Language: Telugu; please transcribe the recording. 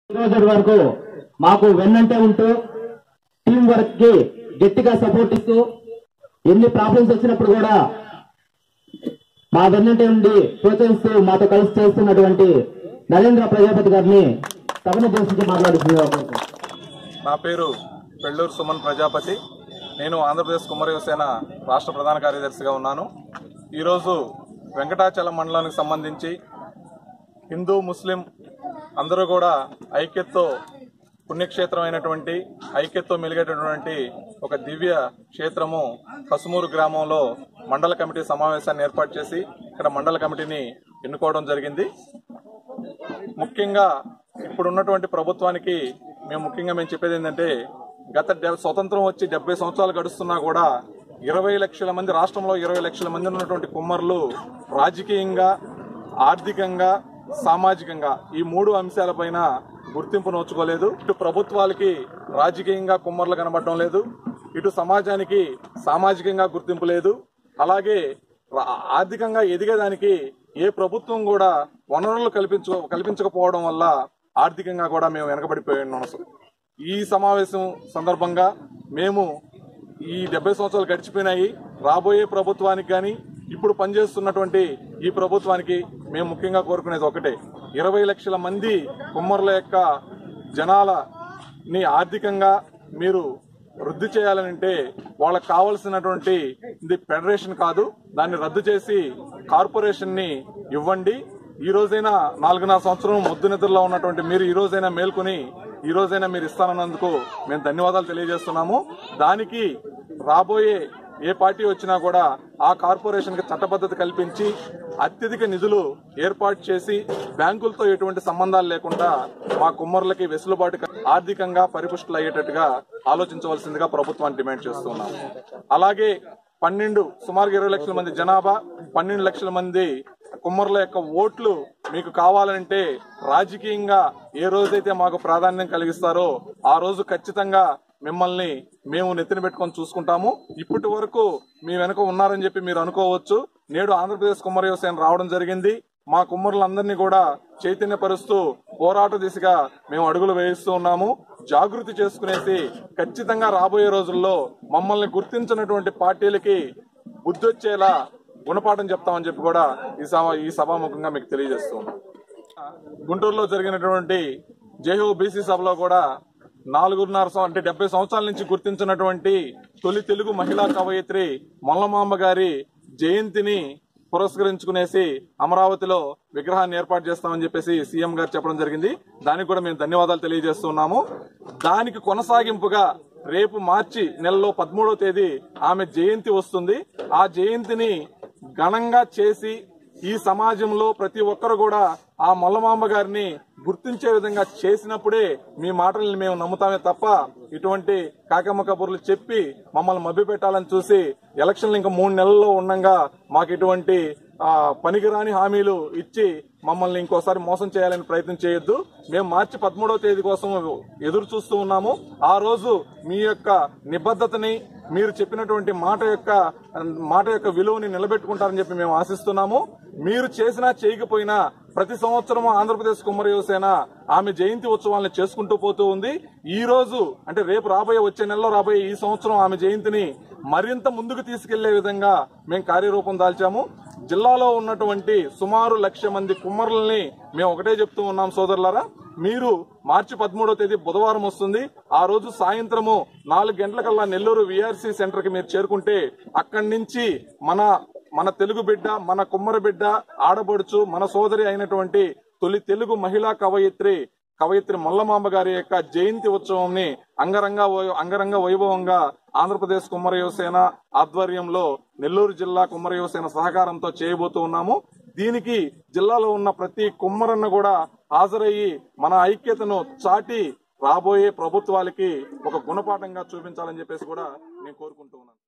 ఈ రోజు వరకు మాకు వెన్నంటే ఉంటూ టీం వర్క్ కి గట్టిగా సపోర్ట్ ఇస్తూ ఎన్ని ప్రాబ్లమ్స్ వచ్చినప్పుడు కూడా మా వెన్నంటే ఉండి ప్రోత్సహిస్తూ మాతో కలిసి చేస్తున్నటువంటి నరేంద్ర ప్రజాపతి గారిని సభను ఉద్దేశించి మాట్లాడుతున్నారు నా పేరు పెళ్ళూరు సుమన్ ప్రజాపతి నేను ఆంధ్రప్రదేశ్ కుమ్మరి యువసేన రాష్ట్ర ప్రధాన కార్యదర్శిగా ఉన్నాను ఈరోజు వెంకటాచలం మండలానికి సంబంధించి హిందూ ముస్లిం అందరూ కూడా ఐక్యతతో పుణ్యక్షేత్రమైనటువంటి ఐక్యతతో మెలిగేటటువంటి ఒక దివ్య క్షేత్రము కసుమూరు గ్రామంలో మండల కమిటీ సమావేశాన్ని ఏర్పాటు చేసి ఇక్కడ మండల కమిటీని ఎన్నుకోవడం జరిగింది ముఖ్యంగా ఇప్పుడు ఉన్నటువంటి ప్రభుత్వానికి మేము ముఖ్యంగా మేము చెప్పేది ఏంటంటే గత డె- స్వతంత్రం వచ్చి డెబ్బై సంవత్సరాలు గడుస్తున్నా కూడా ఇరవై లక్షల మంది రాష్ట్రంలో ఇరవై లక్షల మంది ఉన్నటువంటి కుమ్మరులు రాజకీయంగా ఆర్థికంగా సామాజికంగా ఈ మూడు అంశాలపైన గుర్తింపు నోచుకోలేదు ఇటు ప్రభుత్వాలకి రాజకీయంగా కుమ్మర్లు కనబడడం లేదు ఇటు సమాజానికి సామాజికంగా గుర్తింపు లేదు అలాగే రా- ఆర్థికంగా ఎదిగేదానికి ఏ ప్రభుత్వం కూడా వనరులు కల్పించ కల్పించకపోవడం వల్ల ఆర్థికంగా కూడా మేము వెనకబడిపోయి ఉన్నాం అసలు. ఈ సమావేశం సందర్భంగా మేము ఈ డెబ్బై సంవత్సరాలు గడిచిపోయినాయి రాబోయే ప్రభుత్వానికి కానీ ఇప్పుడు పనిచేస్తున్నటువంటి ఈ ప్రభుత్వానికి మేము ముఖ్యంగా కోరుకునేది ఒకటే ఇరవై లక్షల మంది కుమ్మరుల యొక్క జనాలని ఆర్థికంగా మీరు వృద్ధి చేయాలనంటే వాళ్ళకి కావలసినటువంటి ఇది ఫెడరేషన్ కాదు దాన్ని రద్దు చేసి కార్పొరేషన్ ని ఇవ్వండి ఈ రోజైనా నాలుగున్నర సంవత్సరం ముద్దు నిద్రలో ఉన్నటువంటి మీరు ఈ రోజైనా మేల్కొని ఈ రోజైనా మీరు ఇస్తానన్నందుకు మేము ధన్యవాదాలు తెలియజేస్తున్నాము దానికి రాబోయే ఏ పార్టీ వచ్చినా కూడా ఆ కార్పొరేషన్ కి చట్టబద్ధత కల్పించి అత్యధిక నిధులు ఏర్పాటు చేసి బ్యాంకులతో ఎటువంటి సంబంధాలు లేకుండా మా కుమ్మరులకి వెసులుబాటు క- ఆర్థికంగా పరిపుష్టులు అయ్యేటట్టుగా ఆలోచించవలసిందిగా ప్రభుత్వాన్ని డిమాండ్ చేస్తున్నాము అలాగే పన్నెండు సుమారు ఇరవై లక్షల మంది జనాభా పన్నెండు లక్షల మంది కుమ్మరుల యొక్క ఓట్లు మీకు కావాలంటే రాజకీయంగా ఏ రోజైతే మాకు ప్రాధాన్యం కలిగిస్తారో ఆ రోజు ఖచ్చితంగా మిమ్మల్ని మేము నెత్తిన పెట్టుకొని చూసుకుంటాము ఇప్పటి వరకు మీ వెనుక ఉన్నారని చెప్పి మీరు అనుకోవచ్చు నేడు ఆంధ్రప్రదేశ్ కుమ్మర వ్యవసాయం రావడం జరిగింది మా కుమ్మరులందరినీ కూడా చైతన్యపరుస్తూ పోరాట దిశగా మేము అడుగులు వేయిస్తూ ఉన్నాము జాగృతి చేసుకునేసి ఖచ్చితంగా రాబోయే రోజుల్లో మమ్మల్ని గుర్తించినటువంటి పార్టీలకి బుద్ధి వచ్చేలా గుణపాఠం చెప్తామని చెప్పి కూడా ఈ సభ ఈ సభాముఖంగా మీకు తెలియజేస్తూ ఉన్నాం గుంటూరులో జరిగినటువంటి జేహో బీసీ సభలో కూడా నాలుగున్నర సం- అంటే డెబ్బై సంవత్సరాల నుంచి గుర్తించినటువంటి తొలి తెలుగు మహిళా కవయిత్రి మొల్లమాంబ గారి జయంతిని పురస్కరించుకునేసి అమరావతిలో విగ్రహాన్ని ఏర్పాటు చేస్తామని చెప్పేసి సీఎం గారు చెప్పడం జరిగింది దానికి కూడా మేము ధన్యవాదాలు తెలియజేస్తున్నాము దానికి కొనసాగింపుగా రేపు మార్చి నెలలో పదమూడవ తేదీ ఆమె జయంతి వస్తుంది ఆ జయంతిని ఘనంగా చేసి ఈ సమాజంలో ప్రతి ఒక్కరు కూడా ఆ మొల్లమాంబ గారిని గుర్తించే విధంగా చేసినప్పుడే మీ మాటల్ని మేము నమ్ముతామే తప్ప ఇటువంటి కాకమ్మ కబుర్లు చెప్పి మమ్మల్ని మభ్యపెట్టాలని చూసి ఎలక్షన్లు ఇంకా మూడు నెలల్లో ఉండగా మాకు ఇటువంటి ఆ, పనికిరాని హామీలు ఇచ్చి మమ్మల్ని ఇంకోసారి మోసం చేయాలని ప్రయత్నం చేయొద్దు మేము మార్చి పదమూడవ తేదీ కోసం ఎదురు చూస్తూ ఉన్నాము ఆ రోజు మీ యొక్క నిబద్ధతని మీరు చెప్పినటువంటి మాట యొక్క మాట యొక్క విలువని నిలబెట్టుకుంటారని చెప్పి మేము ఆశిస్తున్నాము మీరు చేసినా చేయకపోయినా ప్రతి సంవత్సరం ఆంధ్రప్రదేశ్ కుమ్మరి యువసేన ఆమె జయంతి ఉత్సవాలను చేసుకుంటూ పోతూ ఉంది ఈ రోజు అంటే రేపు రాబోయే వచ్చే నెలలో రాబోయే ఈ సంవత్సరం ఆమె జయంతిని మరింత ముందుకు తీసుకెళ్లే విధంగా మేము కార్యరూపం దాల్చాము జిల్లాలో ఉన్నటువంటి సుమారు లక్ష మంది కుమ్మరుల్ని మేము ఒకటే చెప్తూ ఉన్నాం సోదరులారా మీరు మార్చి పదమూడో తేదీ బుధవారం వస్తుంది ఆ రోజు సాయంత్రము నాలుగు గంటలకల్లా నెల్లూరు విఆర్సీ సెంటర్ కి మీరు చేరుకుంటే అక్కడి నుంచి మన మన తెలుగు బిడ్డ మన కుమ్మరి బిడ్డ ఆడబడుచు మన సోదరి అయినటువంటి తొలి తెలుగు మహిళా కవయిత్రి కవయిత్రి మల్లమాంబ గారి యొక్క జయంతి ఉత్సవంని అంగరంగ వై- అంగరంగ వైభవంగా ఆంధ్రప్రదేశ్ కుమ్మర యువసేన ఆధ్వర్యంలో నెల్లూరు జిల్లా కుమ్మర యువసేన సహకారంతో చేయబోతూ ఉన్నాము దీనికి జిల్లాలో ఉన్న ప్రతి కుమ్మరన్న కూడా హాజరయ్యి మన ఐక్యతను చాటి రాబోయే ప్రభుత్వాలకి ఒక గుణపాఠంగా చూపించాలని చెప్పేసి కూడా నేను కోరుకుంటూ ఉన్నాను